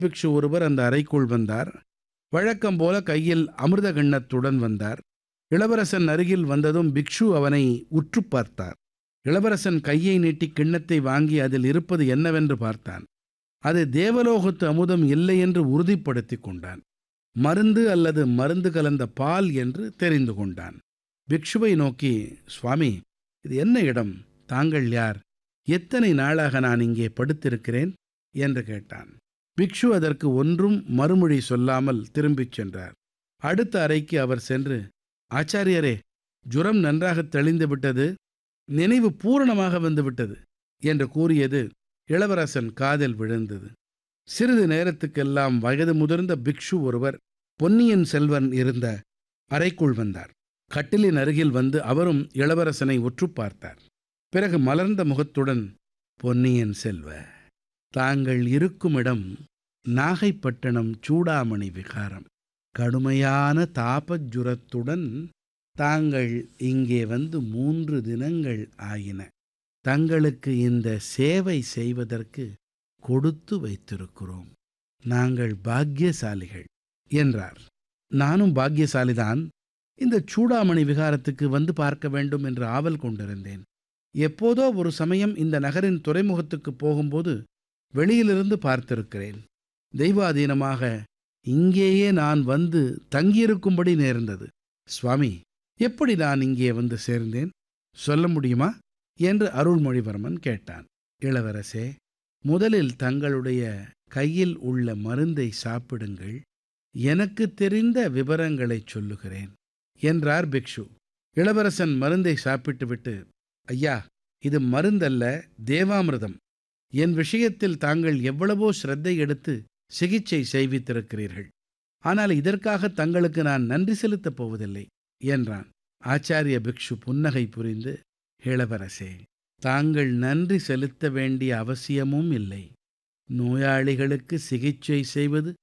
பிக்ஷு ஒருவர் அந்த அறைக்குள் வந்தார் வழக்கம் போல கையில் அமிர்த கிண்ணத்துடன் வந்தார் இளவரசன் அருகில் வந்ததும் பிக்ஷு அவனை உற்று பார்த்தார் இளவரசன் கையை நீட்டி கிண்ணத்தை வாங்கி அதில் இருப்பது என்னவென்று பார்த்தான் அது தேவலோகத்து அமுதம் இல்லை என்று உறுதிப்படுத்திக் கொண்டான் மருந்து அல்லது மருந்து கலந்த பால் என்று தெரிந்து கொண்டான் பிக்ஷுவை நோக்கி சுவாமி இது என்ன இடம் தாங்கள் யார் எத்தனை நாளாக நான் இங்கே படுத்திருக்கிறேன் என்று கேட்டான் பிக்ஷு அதற்கு ஒன்றும் மறுமொழி சொல்லாமல் திரும்பிச் சென்றார் அடுத்த அறைக்கு அவர் சென்று ஆச்சாரியரே ஜுரம் நன்றாக தெளிந்து விட்டது நினைவு பூரணமாக வந்துவிட்டது என்று கூறியது இளவரசன் காதில் விழுந்தது சிறிது நேரத்துக்கெல்லாம் வயது முதிர்ந்த பிக்ஷு ஒருவர் பொன்னியின் செல்வன் இருந்த அறைக்குள் வந்தார் கட்டிலின் அருகில் வந்து அவரும் இளவரசனை உற்று பார்த்தார் பிறகு மலர்ந்த முகத்துடன் பொன்னியின் செல்வ தாங்கள் இருக்கும் இடம் நாகைப்பட்டினம் சூடாமணி விகாரம் கடுமையான தாபஜுரத்துடன் தாங்கள் இங்கே வந்து மூன்று தினங்கள் ஆயின தங்களுக்கு இந்த சேவை செய்வதற்கு கொடுத்து வைத்திருக்கிறோம் நாங்கள் பாக்கியசாலிகள் என்றார் நானும் பாக்கியசாலிதான் இந்த சூடாமணி விகாரத்துக்கு வந்து பார்க்க வேண்டும் என்று ஆவல் கொண்டிருந்தேன் எப்போதோ ஒரு சமயம் இந்த நகரின் துறைமுகத்துக்கு போகும்போது வெளியிலிருந்து பார்த்திருக்கிறேன் தெய்வாதீனமாக இங்கேயே நான் வந்து தங்கியிருக்கும்படி நேர்ந்தது சுவாமி எப்படி நான் இங்கே வந்து சேர்ந்தேன் சொல்ல முடியுமா என்று அருள்மொழிவர்மன் கேட்டான் இளவரசே முதலில் தங்களுடைய கையில் உள்ள மருந்தை சாப்பிடுங்கள் எனக்கு தெரிந்த விவரங்களைச் சொல்லுகிறேன் என்றார் பிக்ஷு இளவரசன் மருந்தை சாப்பிட்டுவிட்டு ஐயா இது மருந்தல்ல தேவாமிர்தம் என் விஷயத்தில் தாங்கள் எவ்வளவோ சிரத்தை எடுத்து சிகிச்சை செய்வித்திருக்கிறீர்கள் ஆனால் இதற்காக தங்களுக்கு நான் நன்றி செலுத்தப் போவதில்லை என்றான் ஆச்சாரிய பிக்ஷு புன்னகை புரிந்து இளவரசே தாங்கள் நன்றி செலுத்த வேண்டிய அவசியமும் இல்லை நோயாளிகளுக்கு சிகிச்சை செய்வது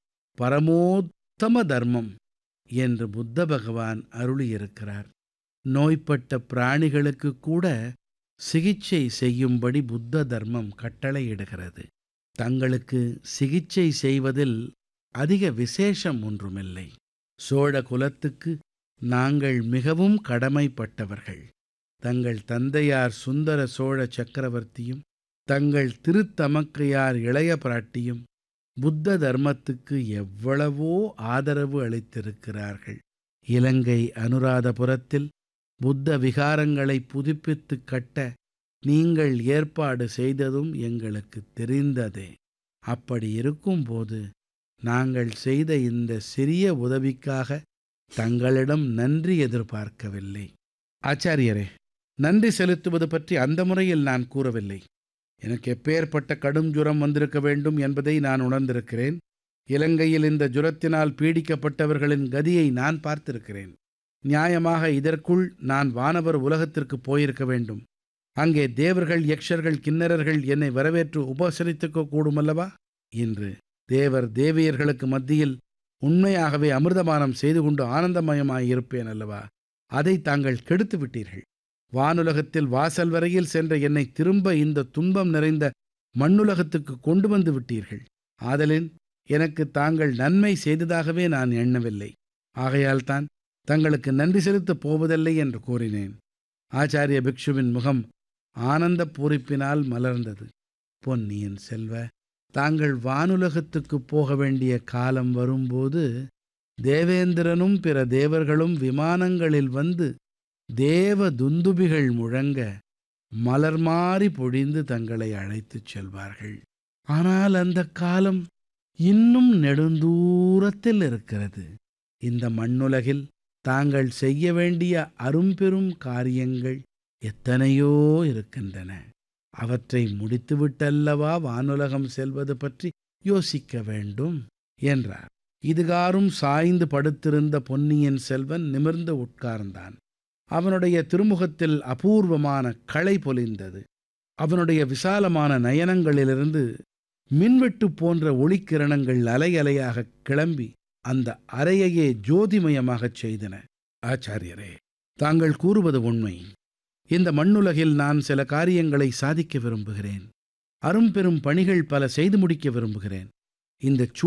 பரமோத்தம தர்மம் என்று புத்த பகவான் அருளியிருக்கிறார் நோய்பட்ட பிராணிகளுக்கு கூட சிகிச்சை செய்யும்படி புத்த தர்மம் கட்டளையிடுகிறது தங்களுக்கு சிகிச்சை செய்வதில் அதிக விசேஷம் ஒன்றுமில்லை சோழ குலத்துக்கு நாங்கள் மிகவும் கடமைப்பட்டவர்கள் தங்கள் தந்தையார் சுந்தர சோழ சக்கரவர்த்தியும் தங்கள் திருத்தமக்கையார் இளைய பிராட்டியும் புத்த தர்மத்துக்கு எவ்வளவோ ஆதரவு அளித்திருக்கிறார்கள் இலங்கை அனுராதபுரத்தில் புத்த விகாரங்களை புதுப்பித்து கட்ட நீங்கள் ஏற்பாடு செய்ததும் எங்களுக்கு தெரிந்ததே அப்படி இருக்கும்போது நாங்கள் செய்த இந்த சிறிய உதவிக்காக தங்களிடம் நன்றி எதிர்பார்க்கவில்லை ஆச்சாரியரே நன்றி செலுத்துவது பற்றி அந்த முறையில் நான் கூறவில்லை எனக்கு எப்பேற்பட்ட கடும் ஜுரம் வந்திருக்க வேண்டும் என்பதை நான் உணர்ந்திருக்கிறேன் இலங்கையில் இந்த ஜுரத்தினால் பீடிக்கப்பட்டவர்களின் கதியை நான் பார்த்திருக்கிறேன் நியாயமாக இதற்குள் நான் வானவர் உலகத்திற்கு போயிருக்க வேண்டும் அங்கே தேவர்கள் யக்ஷர்கள் கிண்ணறர்கள் என்னை வரவேற்று உபசரித்துக்க கூடுமல்லவா இன்று தேவர் தேவியர்களுக்கு மத்தியில் உண்மையாகவே அமிர்தமானம் செய்து கொண்டு ஆனந்தமயமாயிருப்பேன் அல்லவா அதை தாங்கள் கெடுத்து விட்டீர்கள் வானுலகத்தில் வாசல் வரையில் சென்ற என்னை திரும்ப இந்த துன்பம் நிறைந்த மண்ணுலகத்துக்கு கொண்டு வந்து விட்டீர்கள் ஆதலின் எனக்கு தாங்கள் நன்மை செய்ததாகவே நான் எண்ணவில்லை ஆகையால் தான் தங்களுக்கு நன்றி செலுத்தப் போவதில்லை என்று கூறினேன் ஆச்சாரிய பிக்ஷுவின் முகம் ஆனந்த பூரிப்பினால் மலர்ந்தது பொன்னியின் செல்வ தாங்கள் வானுலகத்துக்குப் போக வேண்டிய காலம் வரும்போது தேவேந்திரனும் பிற தேவர்களும் விமானங்களில் வந்து தேவ துந்துபிகள் முழங்க மலர் மாறி பொழிந்து தங்களை அழைத்துச் செல்வார்கள் ஆனால் அந்த காலம் இன்னும் நெடுந்தூரத்தில் இருக்கிறது இந்த மண்ணுலகில் தாங்கள் செய்ய வேண்டிய அரும்பெரும் காரியங்கள் எத்தனையோ இருக்கின்றன அவற்றை முடித்துவிட்டல்லவா வானுலகம் செல்வது பற்றி யோசிக்க வேண்டும் என்றார் இதுகாரும் சாய்ந்து படுத்திருந்த பொன்னியின் செல்வன் நிமிர்ந்து உட்கார்ந்தான் அவனுடைய திருமுகத்தில் அபூர்வமான களை பொலிந்தது அவனுடைய விசாலமான நயனங்களிலிருந்து மின்வெட்டு போன்ற ஒளிக்கிரணங்கள் அலை அலையாக கிளம்பி அந்த அறையையே ஜோதிமயமாகச் செய்தன ஆச்சாரியரே தாங்கள் கூறுவது உண்மை இந்த மண்ணுலகில் நான் சில காரியங்களை சாதிக்க விரும்புகிறேன் அரும்பெரும் பணிகள் பல செய்து முடிக்க விரும்புகிறேன் இந்த